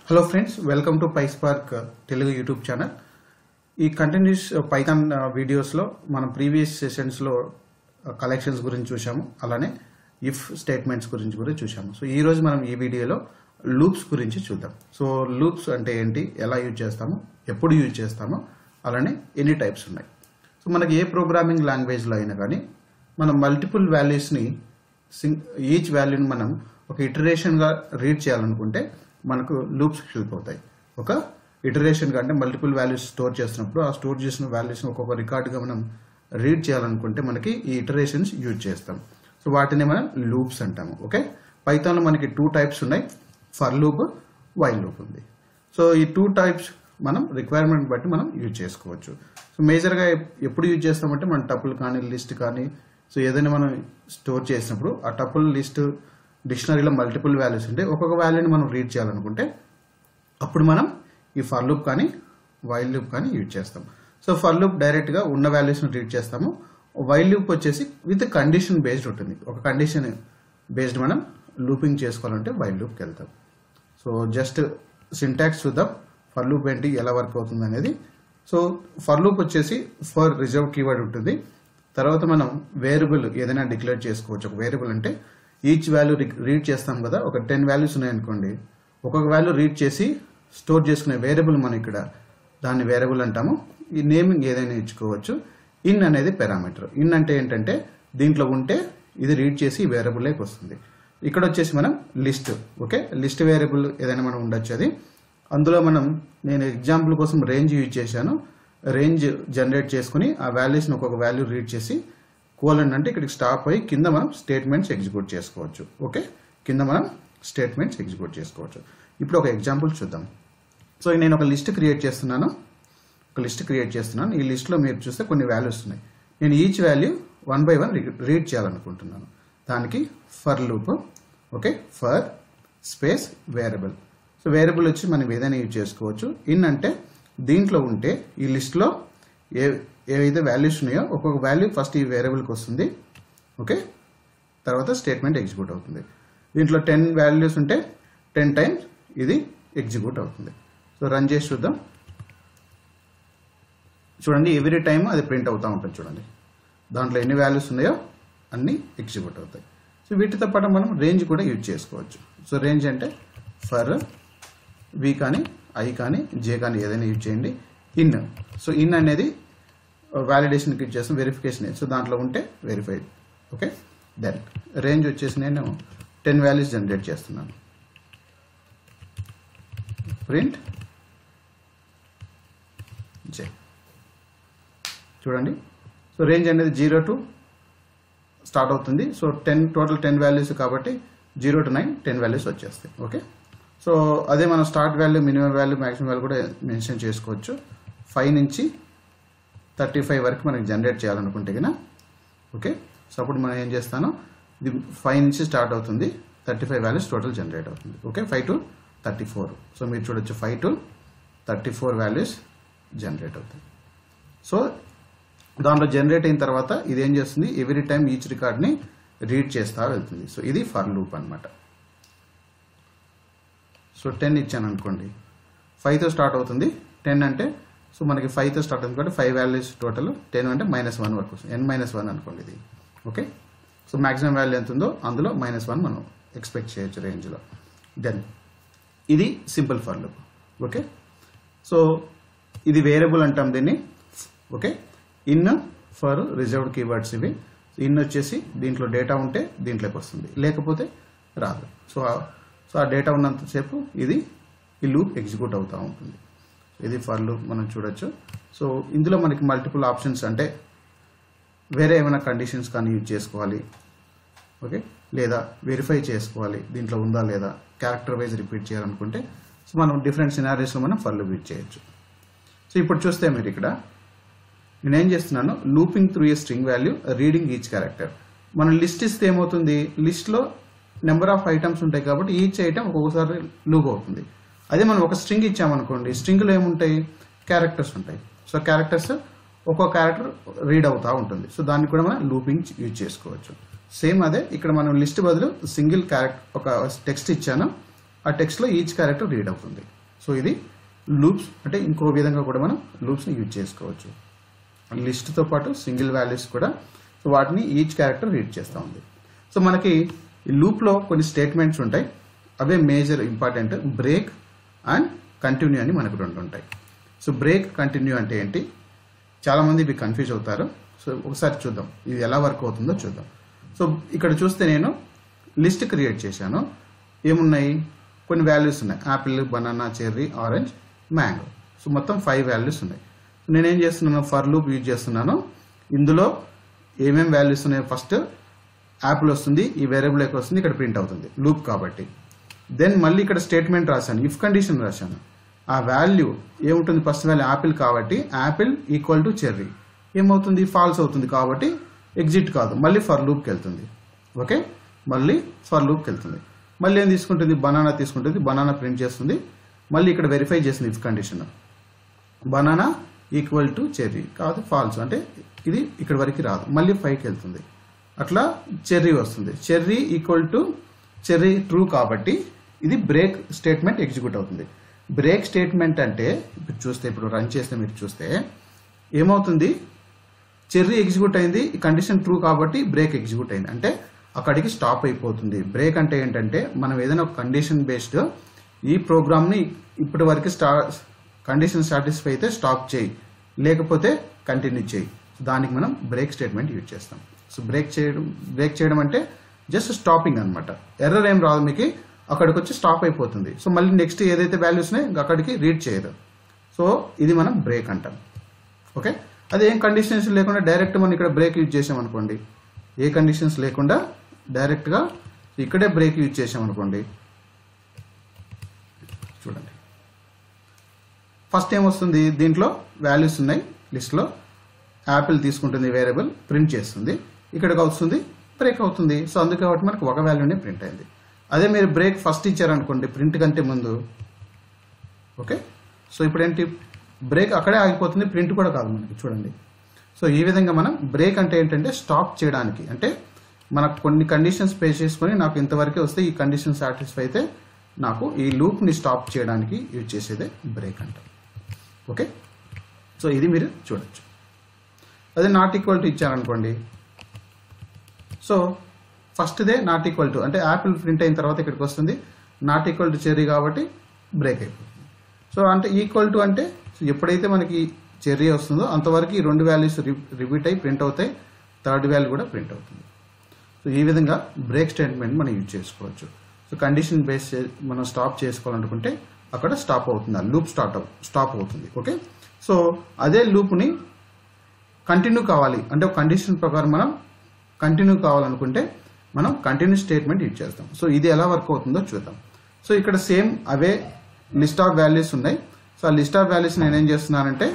Hello friends welcome to PySpark Telugu YouTube channel ఈ continuous python వీడియోస్లో మనం ప్రీవియస్ సెషన్స్లో కలెక్షన్స్ గురించి చూసాము అలానే ఇఫ్ స్టేట్మెంట్స్ గురించి కూడా చూసాము సో ఈ రోజు మనం ఈ వీడియోలో లూప్స్ గురించి చూద్దాం సో లూప్స్ అంటే ఏంటి ఎలా యూజ్ చేస్తాము ఎప్పుడు యూజ్ చేస్తాము అలానే ఎన్ని టైప్స్ ఉన్నాయి సో మనకి ఏ ప్రోగ్రామింగ్ లాంగ్వేజ్లో అయినా కానీ మనం మల్టిపుల్ వాల్యూస్ని సింగ్ ఈచ్ వాల్యూని మనం ఒక ఇటరేషన్గా రీడ్ చేయాలనుకుంటే మనకు లూప్స్ హెల్ప్ అవుతాయి ఒక ఇటరేషన్గా అంటే మల్టిపుల్ వాల్యూస్ స్టోర్ చేస్తున్నప్పుడు ఆ స్టోర్ చేసిన వాల్యూస్ని ఒక్కొక్క రికార్డుగా మనం రీడ్ చేయాలనుకుంటే మనకి ఈ ఇటరేషన్స్ యూజ్ చేస్తాం సో వాటిని మనం లూప్స్ అంటాము ఓకే పైథాన్లో మనకి టూ టైప్స్ ఉన్నాయి ఫర్ లూప్ వైల్ లూప్ ఉంది సో ఈ టూ టైప్స్ మనం రిక్వైర్మెంట్ బట్టి మనం యూజ్ చేసుకోవచ్చు సో మేజర్గా ఎప్పుడు యూజ్ చేస్తామంటే మన టపుల్ కానీ లిస్ట్ కానీ సో ఏదైనా మనం స్టోర్ చేసినప్పుడు ఆ టపుల్ లిస్ట్ డిక్షనరీలో మల్టిపుల్ వాల్యూస్ ఉంటే ఒక్కొక్క వాల్యూని మనం రీడ్ చేయాలనుకుంటే అప్పుడు మనం ఈ ఫర్ లూప్ కానీ వైల్ లూప్ కానీ యూజ్ చేస్తాం సో ఫర్ లూప్ డైరెక్ట్గా ఉన్న వాల్యూస్ని రీడ్ చేస్తాము వైల్ లూప్ వచ్చేసి విత్ కండిషన్ బేస్డ్ ఉంటుంది ఒక కండిషన్ బేస్డ్ మనం లూపింగ్ చేసుకోవాలంటే వైల్ లూప్కి వెళ్తాం సో జస్ట్ సింటాక్స్ చూద్దాం ఫర్ లూప్ ఏంటి ఎలా వర్క్ అవుతుంది అనేది సో ఫర్ లూప్ వచ్చేసి ఫర్ రిజర్వ్ కీవర్డ్ ఉంటుంది తర్వాత మనం వేరియబుల్ ఏదైనా డిక్లేర్ చేసుకోవచ్చు ఒక వేరియబుల్ అంటే ఈచ్ వాల్యూ రీడ్ చేస్తాం కదా ఒక టెన్ వాల్యూస్ ఉన్నాయనుకోండి ఒక్కొక్క వాల్యూ రీడ్ చేసి స్టోర్ చేసుకునే వేరియబుల్ మనం ఇక్కడ దాన్ని వేరియబుల్ అంటాము ఈ నేమింగ్ ఏదైనా ఇచ్చుకోవచ్చు ఇన్ అనేది పారామీటర్ ఇన్ అంటే ఏంటంటే దీంట్లో ఉంటే ఇది రీడ్ చేసి వేరియబుల్లోకి వస్తుంది ఇక్కడ వచ్చేసి మనం లిస్ట్ ఓకే లిస్ట్ వేరియబుల్ ఏదైనా మనం ఉండొచ్చు అది అందులో మనం నేను ఎగ్జాంపుల్ కోసం రేంజ్ యూజ్ చేశాను రేంజ్ జనరేట్ చేసుకుని ఆ వాల్యూస్ని ఒక్కొక్క వాల్యూ రీడ్ చేసి కోలన్ అంటే ఇక్కడికి స్టాప్ అయ్యి కింద మనం స్టేట్మెంట్స్ ఎగ్జిక్యూట్ చేసుకోవచ్చు ఓకే కింద మనం స్టేట్మెంట్స్ ఎగ్జిక్యూట్ చేసుకోవచ్చు ఇప్పుడు ఒక ఎగ్జాంపుల్ చూద్దాం సో నేను ఒక లిస్ట్ క్రియేట్ చేస్తున్నాను ఒక లిస్ట్ క్రియేట్ చేస్తున్నాను ఈ లిస్ట్లో మీరు చూస్తే కొన్ని వాల్యూస్ ఉన్నాయి నేను each value one by one read చేయాలనుకుంటున్నాను దానికి for loop okay for space variable so variable వచ్చి మనం ఏదైనా యూజ్ చేసుకోవచ్చు ఇన్ అంటే దీంట్లో ఉంటే ఈ లిస్ట్లో ఏ ఏవైతే వాల్యూస్ ఉన్నాయో ఒక్కొక్క వాల్యూ ఫస్ట్ ఈ వేరియబుల్కి వస్తుంది ఓకే తర్వాత స్టేట్మెంట్ ఎగ్జిక్యూట్ అవుతుంది దీంట్లో టెన్ వాల్యూస్ ఉంటే టెన్ టైమ్స్ ఇది ఎగ్జిక్యూట్ అవుతుంది సో రన్ చేసి చూద్దాం చూడండి ఎవ్రీ టైం అది ప్రింట్ అవుతూ ఉంటుంది చూడండి దాంట్లో ఎన్ని వాల్యూస్ ఉన్నాయో అన్నీ ఎగ్జిక్యూట్ అవుతాయి సో వీటితో పాటు మనం రేంజ్ కూడా యూజ్ చేసుకోవచ్చు సో రేంజ్ అంటే ఫర్ వి కానీ ఐ కానీ జే కానీ ఏదైనా యూజ్ చేయండి ఇన్ సో ఇన్ అనేది వ్యాలిడేషన్కి యూజ్ చేస్తాం వెరిఫికేషన్ సో దాంట్లో ఉంటే వెరిఫైడ్ ఓకే దెన్ రేంజ్ వచ్చేసి నేను టెన్ వాల్యూస్ జనరేట్ చేస్తున్నాను ప్రింట్ జే చూడండి సో రేంజ్ అనేది జీరో టు స్టార్ట్ అవుతుంది so ten total ten values కాబట్టి zero to nine ten values వచ్చేస్తాయి ఓకే సో అదే మనం start value minimum value maximum value కూడా మెన్షన్ చేసుకోవచ్చు ఫైవ్ నుంచి థర్టీ ఫైవ్ వరకు మనకి జనరేట్ చేయాలనుకుంటే కన్నా ఓకే సో అప్పుడు మనం ఏం చేస్తాను ఇది ఫైవ్ నుంచి స్టార్ట్ అవుతుంది thirty five values total generate అవుతుంది okay five to thirty four so మీరు చూడొచ్చు five to thirty four values generate అవుతాయి సో దాంట్లో జనరేట్ అయిన తర్వాత ఇది ఏం చేస్తుంది ఎవ్రీ టైం ఈచ్ రికార్డ్ని రీడ్ చేస్తా వెళ్తుంది సో ఇది ఫర్ లూప్ అనమాట సో టెన్ ఇచ్చాను అనుకోండి ఫైవ్తో స్టార్ట్ అవుతుంది టెన్ అంటే సో మనకి ఫైవ్తో స్టార్ట్ అవుతుంది కాబట్టి ఫైవ్ వాల్యూస్ టోటల్ టెన్ అంటే మైనస్ వన్ వరకు వస్తుంది ఎన్ మైనస్ వన్ అనుకోండి ఇది ఓకే సో మాక్సిమం వాల్యూ ఎంత ఉందో అందులో మైనస్ వన్ మనం ఎక్స్పెక్ట్ చేయొచ్చు రేంజ్లో దెన్ ఇది simple for loop okay so ఇది వేరియబుల్ అంటాం దీన్ని okay in for reserved keywords ఇవి ఇన్ వచ్చేసి దీంట్లో డేటా ఉంటే దీంట్లోకి వస్తుంది లేకపోతే రాదు సో సో ఆ డేటా ఉన్నంతసేపు ఇది ఈ లూప్ ఎగ్జిక్యూట్ అవుతూ ఉంటుంది ఇది ఫర్ లూప్ మనం చూడొచ్చు సో ఇందులో మనకి మల్టిపుల్ ఆప్షన్స్ అంటే వేరే ఏమైనా కండిషన్స్ కానీ యూజ్ చేసుకోవాలి ఓకే లేదా వెరిఫై చేసుకోవాలి దీంట్లో ఉందా లేదా క్యారెక్టర్ వైజ్ రిపీట్ చేయాలనుకుంటే సో మనం డిఫరెంట్ సినారీస్లో మనం ఫర్ లూప్ యూజ్ చేయొచ్చు సో ఇప్పుడు చూస్తే మీరు ఇక్కడ నేను ఏం చేస్తున్నాను looping through a string value reading each character మనం లిస్ట్ ఇస్తే ఏమవుతుంది లిస్ట్లో నెంబర్ ఆఫ్ ఐటమ్స్ ఉంటాయి కాబట్టి ఈచ్ ఐటమ్ ఒక్కొక్కసారి లూప్ అవుతుంది అదే మనం ఒక స్ట్రింగ్ ఇచ్చామనుకోండి స్ట్రింగ్లో ఏముంటాయి క్యారెక్టర్స్ ఉంటాయి సో క్యారెక్టర్స్ ఒక్కో క్యారెక్టర్ రీడ్ అవుతూ ఉంటుంది సో దాన్ని కూడా మనం లూపింగ్ యూజ్ చేసుకోవచ్చు సేమ్ అదే ఇక్కడ మనం లిస్ట్ బదులు సింగిల్ క్యారెక్టర్ ఒక టెక్స్ట్ ఇచ్చాను ఆ టెక్స్ట్లో ఈచ్ క్యారెక్టర్ రీడ్ అవుతుంది సో ఇది లూప్స్ అంటే ఇంకో విధంగా కూడా మనం లూప్స్ని యూజ్ చేసుకోవచ్చు లిస్ట్తో పాటు సింగిల్ వాల్యూస్ కూడా సో వాటిని ఈచ్ క్యారెక్టర్ రీడ్ చేస్తూ ఉంది సో మనకి ఈ లూప్లో కొన్ని స్టేట్మెంట్స్ ఉంటాయి అవే major important break and continue అని మనకు రెండు ఉంటాయి సో బ్రేక్ కంటిన్యూ అంటే ఏంటి చాలామంది ఇవి కన్ఫ్యూజ్ అవుతారు సో ఒకసారి చూద్దాం ఇది ఎలా వర్క్ అవుతుందో చూద్దాం సో ఇక్కడ చూస్తే నేను లిస్ట్ క్రియేట్ చేశాను ఏమున్నాయి కొన్ని వాల్యూస్ ఉన్నాయి apple banana cherry orange mango so మొత్తం ఫైవ్ వాల్యూస్ ఉన్నాయి నేనేం చేస్తున్నాను ఫర్ లూప్ యూజ్ చేస్తున్నాను ఇందులో ఏమేమి వాల్యూస్ ఉన్నాయో ఫస్ట్ యాపిల్ వస్తుంది ఈ వేరియబుల్ ఎక్కడ వస్తుంది ఇక్కడ ప్రింట్ అవుతుంది లూప్ కాబట్టి దెన్ మళ్ళీ ఇక్కడ స్టేట్మెంట్ రాశాను ఇఫ్ కండిషన్ రాశాను ఆ వాల్యూ ఏముంటుంది ఫస్ట్ వాల్యూ యాపిల్ కాబట్టి యాపిల్ ఈక్వల్ టు చెర్రీ ఏమవుతుంది ఫాల్స్ అవుతుంది కాబట్టి ఎగ్జిట్ కాదు మళ్ళీ ఫర్ లూప్కి వెళ్తుంది ఓకే మళ్ళీ ఫర్ లూప్కి వెళ్తుంది మళ్ళీ ఏం తీసుకుంటుంది బనానా తీసుకుంటుంది బనానా ప్రింట్ చేస్తుంది మళ్ళీ ఇక్కడ వెరిఫై చేస్తుంది if condition banana equal to cherry కాదు ఫాల్స్ అంటే ఇది ఇక్కడ వరకు రాదు మళ్ళీ ఫైవ్కి వెళ్తుంది అట్లా చెర్రీ వస్తుంది cherry equal to cherry true కాబట్టి ఇది బ్రేక్ స్టేట్మెంట్ ఎగ్జిక్యూట్ అవుతుంది బ్రేక్ స్టేట్మెంట్ అంటే ఇప్పుడు చూస్తే ఇప్పుడు రన్ చేస్తే మీరు చూస్తే ఏమవుతుంది చెర్రీ ఎగ్జిక్యూట్ అయింది ఈ కండిషన్ ట్రూ కాబట్టి బ్రేక్ ఎగ్జిక్యూట్ అయింది అంటే అక్కడికి స్టాప్ అయిపోతుంది బ్రేక్ అంటే ఏంటంటే మనం ఏదైనా ఒక కండిషన్ బేస్డ్ ఈ ప్రోగ్రామ్ని ఇప్పటి వరకు స్టా కండిషన్ సాటిస్ఫై అయితే స్టాప్ చేయి లేకపోతే కంటిన్యూ చేయి దానికి మనం బ్రేక్ స్టేట్మెంట్ యూజ్ చేస్తాం సో బ్రేక్ చేయడం బ్రేక్ చేయడం అంటే జస్ట్ స్టాపింగ్ అనమాట ఎర్రర్ ఏం రాదు మీకు అక్కడికి వచ్చి స్టాప్ అయిపోతుంది సో మళ్ళీ నెక్స్ట్ ఏదైతే వాల్యూస్ ఉన్నాయో ఇంకా అక్కడికి రీడ్ చేయదు సో ఇది మనం బ్రేక్ అంటాం ఓకే అదే ఏం కండిషన్స్ లేకుండా డైరెక్ట్ మనం ఇక్కడ బ్రేక్ యూజ్ చేసాం అనుకోండి ఏ కండిషన్స్ లేకుండా డైరెక్ట్గా ఇక్కడే బ్రేక్ యూజ్ చేసాం అనుకోండి చూడండి ఫస్ట్ ఏమొస్తుంది దీంట్లో వాల్యూస్ ఉన్నాయి లిస్ట్లో యాపిల్ తీసుకుంటుంది వేరియబుల్ ప్రింట్ చేస్తుంది ఇక్కడికి వస్తుంది బ్రేక్ అవుతుంది సో అందుకే కాబట్టి మనకు ఒక వాల్యూనే ప్రింట్ అయింది అదే మీరు బ్రేక్ ఫస్ట్ ఇచ్చారనుకోండి ప్రింట్ కంటే ముందు ఓకే సో ఇప్పుడు ఏంటి బ్రేక్ అక్కడే ఆగిపోతుంది ప్రింట్ కూడా కాదు మనకి చూడండి సో ఈ విధంగా మనం బ్రేక్ అంటే ఏంటంటే స్టాప్ చేయడానికి అంటే మనకు కొన్ని కండిషన్స్ పే చేసుకొని నాకు ఇంతవరకే వస్తే ఈ కండిషన్ సాటిస్ఫై అయితే నాకు ఈ లూప్ని స్టాప్ చేయడానికి యూజ్ చేసేదే బ్రేక్ అంట ఓకే సో ఇది మీరు చూడొచ్చు అదే నాట్ ఈక్వల్ టు ఇచ్చారనుకోండి సో ఫస్ట్దే నాట్ ఈక్వల్ టు అంటే యాపిల్ ప్రింట్ అయిన తర్వాత ఇక్కడికి వస్తుంది నాట్ ఈక్వల్ టు చెర్రీ కాబట్టి బ్రేక్ అయిపోతుంది సో అంటే ఈక్వల్ టు అంటే సో ఎప్పుడైతే మనకి చెర్రీ వస్తుందో అంతవరకు ఈ రెండు వాల్యూస్ రిపీట్ అయి ప్రింట్ అవుతాయి థర్డ్ వాల్యూ కూడా ప్రింట్ అవుతుంది సో ఈ విధంగా బ్రేక్ స్టేట్మెంట్ మనం యూజ్ చేసుకోవచ్చు సో కండిషన్ బేస్ మనం స్టాప్ చేసుకోవాలనుకుంటే అక్కడ స్టాప్ అవుతుంది ఆ లూప్ స్టార్ట్ స్టాప్ అవుతుంది ఓకే సో అదే లూప్ని కంటిన్యూ కావాలి అంటే ఒక కండిషన్ ప్రకారం మనం కంటిన్యూ కావాలనుకుంటే మనం కంటిన్యూ స్టేట్మెంట్ యూజ్ చేస్తాం సో ఇది ఎలా వర్క్ అవుతుందో చూద్దాం సో ఇక్కడ సేమ్ అవే లిస్ట్ ఆఫ్ వాల్యూస్ ఉన్నాయి సో ఆ లిస్ట్ ఆఫ్ వాల్యూస్ నేను ఏం చేస్తున్నానంటే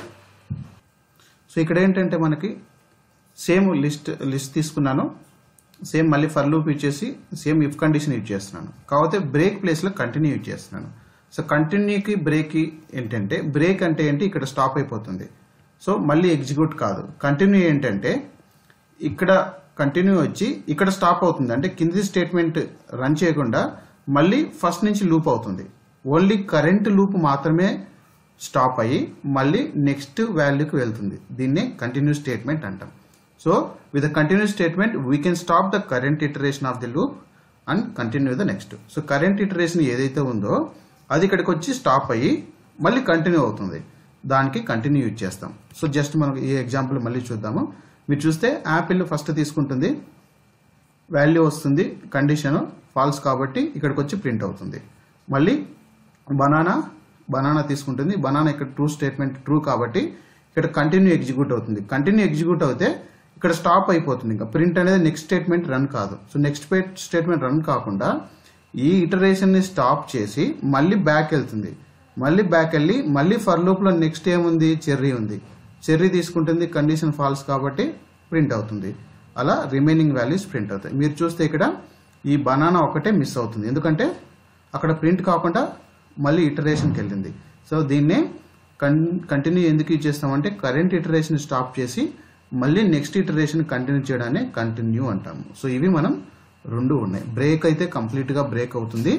సో ఇక్కడ ఏంటంటే మనకి సేమ్ లిస్ట్ లిస్ట్ తీసుకున్నాను సేమ్ మళ్ళీ ఫర్ లూప్ యూజ్ చేసి సేమ్ ఇఫ్ కండిషన్ యూజ్ చేస్తున్నాను కాకపోతే బ్రేక్ ప్లేస్లో కంటిన్యూ యూజ్ చేస్తున్నాను సో కంటిన్యూకి బ్రేక్కి ఏంటంటే బ్రేక్ అంటే ఏంటి ఇక్కడ స్టాప్ అయిపోతుంది సో మళ్ళీ ఎగ్జిక్యూట్ కాదు కంటిన్యూ ఏంటంటే ఇక్కడ కంటిన్యూ వచ్చి ఇక్కడ స్టాప్ అవుతుంది అంటే కింది స్టేట్మెంట్ రన్ చేయకుండా మళ్ళీ ఫస్ట్ నుంచి లూప్ అవుతుంది ఓన్లీ కరెంట్ లూప్ మాత్రమే స్టాప్ అయ్యి మళ్ళీ నెక్స్ట్ వాల్యూకి వెళ్తుంది దీన్నే కంటిన్యూ స్టేట్మెంట్ అంటాం so with continue statement we can stop the current iteration of the loop and continue the next so current iteration ఏదైతే ఉందో అది ఇక్కడికి వచ్చి స్టాప్ అయ్యి మళ్ళీ కంటిన్యూ అవుతుంది దానికి కంటిన్యూ యూజ్ చేస్తాం సో జస్ట్ మనం ఈ ఎగ్జాంపుల్ మళ్ళీ చూద్దాము మీరు చూస్తే యాపిల్ ఫస్ట్ తీసుకుంటుంది వాల్యూ వస్తుంది కండిషన్ ఫాల్స్ కాబట్టి ఇక్కడికి వచ్చి ప్రింట్ అవుతుంది మళ్ళీ బనానా బనానా తీసుకుంటుంది బనానా ఇక్కడ ట్రూ స్టేట్మెంట్ ట్రూ కాబట్టి ఇక్కడ కంటిన్యూ ఎగ్జిక్యూట్ అవుతుంది కంటిన్యూ ఎగ్జిక్యూట్ అవుతే ఇక్కడ స్టాప్ అయిపోతుంది ఇంకా ప్రింట్ అనేది నెక్స్ట్ స్టేట్మెంట్ రన్ కాదు సో నెక్స్ట్ స్టేట్మెంట్ రన్ కాకుండా ఈ ఇటరేషన్ ని స్టాప్ చేసి మళ్ళీ బ్యాక్ వెళ్తుంది మళ్ళీ బ్యాక్ వెళ్ళి మళ్ళీ ఫర్ లూప్ లో నెక్స్ట్ ఏముంది చెర్రీ ఉంది చెర్రీ తీసుకుంటుంది కండిషన్ ఫాల్స్ కాబట్టి ప్రింట్ అవుతుంది అలా రిమైనింగ్ వాల్యూస్ ప్రింట్ అవుతాయి మీరు చూస్తే ఇక్కడ ఈ బనానా ఒకటే మిస్ అవుతుంది ఎందుకంటే అక్కడ ప్రింట్ కాకుండా మళ్ళీ ఇటరేషన్కి వెళ్ళింది సో దీన్నే కన్ కంటిన్యూ ఎందుకు యూజ్ చేస్తామంటే కరెంట్ ఇటరేషన్ స్టాప్ చేసి మళ్ళీ నెక్స్ట్ ఇటరేషన్ కంటిన్యూ చేయడాన్ని కంటిన్యూ అంటాము సో ఇవి మనం రెండు ఉన్నాయి బ్రేక్ అయితే కంప్లీట్గా బ్రేక్ అవుతుంది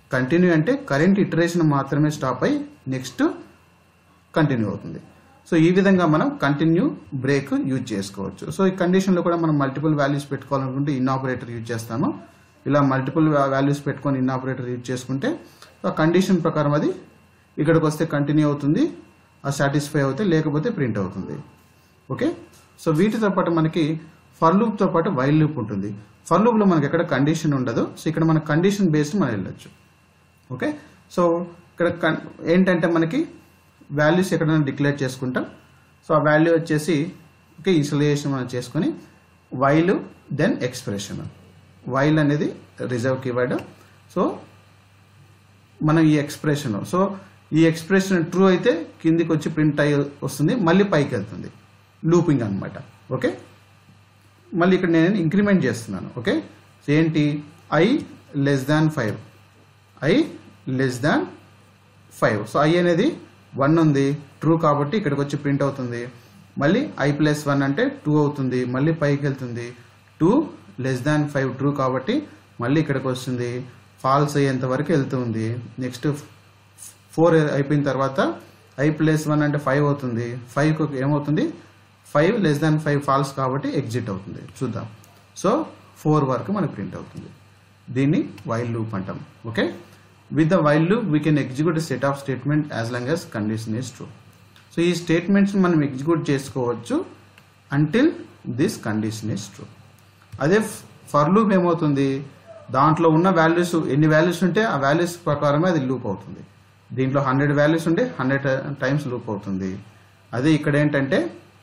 కంటిన్యూ అంటే కరెంట్ ఇటరేషన్ మాత్రమే స్టాప్ అయి నెక్స్ట్ కంటిన్యూ అవుతుంది సో ఈ విధంగా మనం కంటిన్యూ బ్రేక్ యూజ్ చేసుకోవచ్చు సో ఈ కండిషన్లో కూడా మనం మల్టిపుల్ వాల్యూస్ పెట్టుకోవాలనుకుంటే ఇన్ ఆపరేటర్ యూజ్ చేస్తాము ఇలా మల్టిపుల్ వాల్యూస్ పెట్టుకొని ఇన్ ఆపరేటర్ యూజ్ చేసుకుంటే ఆ కండిషన్ ప్రకారం అది ఇక్కడికి వస్తే కంటిన్యూ అవుతుంది ఆ సాటిస్ఫై అవుతే లేకపోతే ప్రింట్ అవుతుంది ఓకే సో వీటితో పాటు మనకి ఫర్ లూప్తో పాటు వైల్ లూప్ ఉంటుంది ఫర్ లూప్లో మనకి ఎక్కడ కండిషన్ ఉండదు సో ఇక్కడ మన కండిషన్ బేస్డ్ మనం వెళ్ళొచ్చు ఓకే సో ఇక్కడ కన్- ఏంటంటే మనకి వాల్యూస్ ఎక్కడైనా డిక్లేర్ చేసుకుంటాం సో ఆ వాల్యూ వచ్చేసి ఓకే ఇన్స్టలేషన్ మనం చేసుకొని వైల్ దెన్ ఎక్స్ప్రెషన్ వైల్ అనేది రిజర్వ్ కీవర్డ్ సో మనం ఈ ఎక్స్ప్రెషన్ సో ఈ ఎక్స్ప్రెషన్ ట్రూ అయితే కిందికి వచ్చి ప్రింట్ అయ్యి వస్తుంది మళ్ళీ పైకి వెళ్తుంది లూపింగ్ అన్నమాట ఓకే మళ్ళీ ఇక్కడ నేను ఇంక్రిమెంట్ చేస్తున్నాను ఓకే సో ఏంటి I less than five I less than five so I అనేది వన్ ఉంది ట్రూ కాబట్టి ఇక్కడికి వచ్చి ప్రింట్ అవుతుంది మళ్ళీ ఐ ప్లస్ వన్ అంటే టూ అవుతుంది మళ్ళీ పైకి వెళ్తుంది two less than five true కాబట్టి మళ్ళీ ఇక్కడికి వస్తుంది ఫాల్స్ అయ్యేంత వరకు వెళ్తుంది నెక్స్ట్ ఫోర్ అయిపోయిన తర్వాత ఐ ప్లస్ వన్ అంటే ఫైవ్ అవుతుంది ఫైవ్ ఏమవుతుంది five less than five false కాబట్టి ఎగ్జిట్ అవుతుంది చూద్దాం సో ఫోర్ వరకు మనకు ప్రింట్ అవుతుంది దీన్ని వైల్ లూప్ అంటాం okay with the while loop we can execute set of statement as long as condition is true so ఈ స్టేట్మెంట్స్ మనం ఎగ్జిక్యూట్ చేసుకోవచ్చు until this condition is true అదే ఫర్ లూప్ ఏమవుతుంది దాంట్లో ఉన్న వాల్యూస్ ఎన్ని వాల్యూస్ ఉంటే ఆ వాల్యూస్ ప్రకారమే అది లూప్ అవుతుంది దీంట్లో హండ్రెడ్ వాల్యూస్ ఉంటే హండ్రెడ్ టైమ్స్ లూప్ అవుతుంది అదే ఇక్కడ ఏంటంటే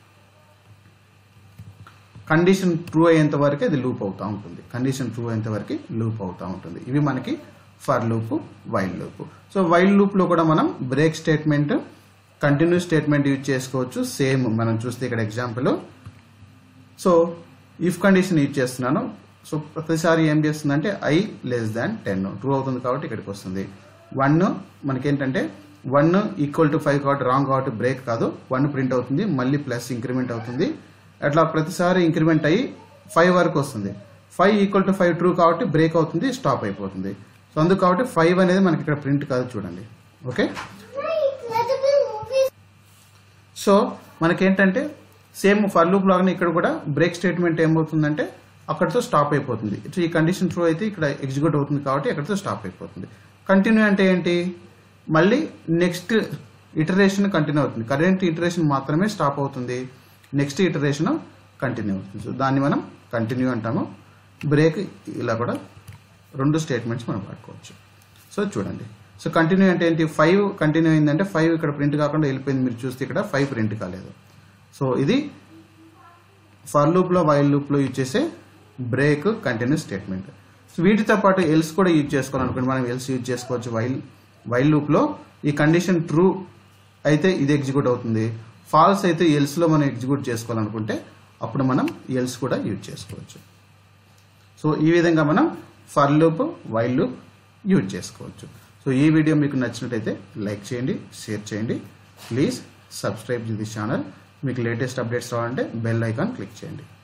కండిషన్ ట్రూ అయ్యేంత వరకు అది లూప్ అవుతూ ఉంటుంది కండిషన్ ట్రూ అయ్యేంత వరకు లూప్ అవుతూ ఉంటుంది ఇవి మనకి for loop while loop so while loop లో కూడా మనం break statement continue statement use చేసుకోవచ్చు సేమ్ మనం చూస్తే ఇక్కడ example so if condition use చేస్తున్నాను సో ప్రతిసారి ఏం చేస్తుందంటే I less than ten true అవుతుంది కాబట్టి ఇక్కడికి వస్తుంది వన్ మనకేంటంటే వన్ ఈక్వల్ టు ఫైవ్ కాబట్టి రాంగ్ కాబట్టి బ్రేక్ కాదు వన్ ప్రింట్ అవుతుంది మళ్ళీ ప్లస్ ఇంక్రిమెంట్ అవుతుంది అట్లా ప్రతిసారి ఇంక్రిమెంట్ అయ్యి ఫైవ్ వరకు వస్తుంది five equal to five true కాబట్టి బ్రేక్ అవుతుంది స్టాప్ అయిపోతుంది సో అందుకు కాబట్టి ఫైవ్ అనేది మనకి ఇక్కడ ప్రింట్ కాదు చూడండి ఓకే incredible movies. సో మనకేంటంటే సేమ్ ఫర్ లూప్ లాగానే ఇక్కడ కూడా బ్రేక్ స్టేట్మెంట్ ఏమవుతుందంటే అక్కడితో స్టాప్ అయిపోతుంది సో ఈ కండిషన్ ట్రూ అయితే ఇక్కడ ఎగ్జిక్యూట్ అవుతుంది కాబట్టి అక్కడితో స్టాప్ అయిపోతుంది కంటిన్యూ అంటే ఏంటి మళ్ళీ నెక్స్ట్ ఇటరేషన్ కంటిన్యూ అవుతుంది కరెంట్ ఇటరేషన్ మాత్రమే స్టాప్ అవుతుంది నెక్స్ట్ ఇటరేషన్ కంటిన్యూ అవుతుంది సో దాన్ని మనం కంటిన్యూ అంటాము బ్రేక్ ఇలా కూడా రెండు స్టేట్మెంట్స్ మనం వాడుకోవచ్చు సో చూడండి సో కంటిన్యూ అంటే ఏంటి ఫైవ్ కంటిన్యూ అయిందంటే ఫైవ్ ఇక్కడ ప్రింట్ కాకుండా వెళ్ళిపోయింది మీరు చూస్తే ఇక్కడ ఫైవ్ ప్రింట్ కాలేదు సో ఇది ఫర్ లూప్లో వైల్ లూప్లో యూజ్ చేసే బ్రేక్ కంటిన్యూ స్టేట్మెంట్ సో వీటితో పాటు ఎల్స్ కూడా యూజ్ చేసుకోవాలనుకోండి మనం ఎల్స్ యూజ్ చేసుకోవచ్చు వైల్ వైల్ లూప్లో ఈ కండిషన్ ట్రూ అయితే ఇది ఎగ్జిక్యూట్ అవుతుంది ఫాల్స్ అయితే ఎల్స్లో మనం ఎగ్జిక్యూట్ చేసుకోవాలనుకుంటే అప్పుడు మనం ఎల్స్ కూడా యూజ్ చేసుకోవచ్చు సో ఈ విధంగా మనం for loop while loop use చేసుకోవచ్చు సో ఈ వీడియో మీకు నచ్చినట్టయితే లైక్ చేయండి షేర్ చేయండి ప్లీజ్ సబ్స్క్రైబ్ దిస్ ఛానల్ మీకు లేటెస్ట్ అప్డేట్స్ రావాలంటే బెల్ ఐకాన్ క్లిక్ చేయండి